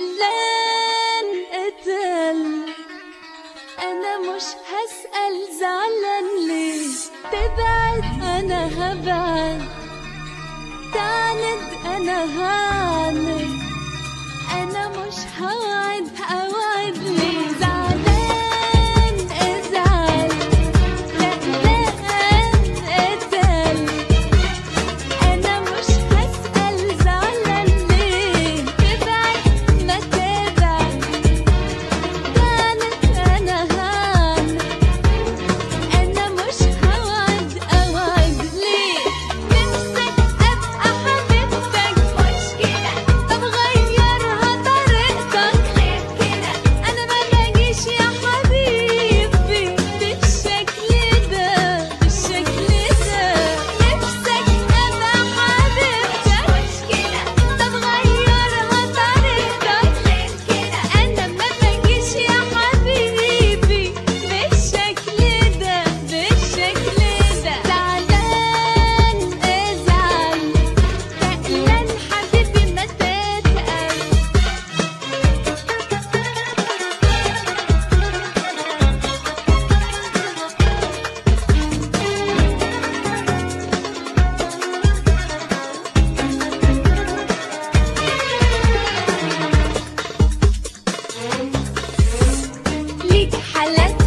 زعلان قتل انا مش هسأل زعلان ليه تبعد انا هبعد تعند انا هعند انا مش هوعد اوعد ليه زعلان ازعل زعلان قتل انا مش هسأل زعلان ليه تبعد ما تبعد كانت انا هان انا مش هوعد اوعد ليه نفسك ابقى حبيبتك مش كده طب غيرها طريقتك غير كده انا ما باجيش يا حبيبي بالشكل ده بالشكل ده نفسك ابقى حبيبتك مش كده طب غيرها طريقتك غير كده انا ما باجيش يا حبيبي بالشكل ده بالشكل ده زعلان ازعل تقلان حبيبي ما تتقل ليك حالات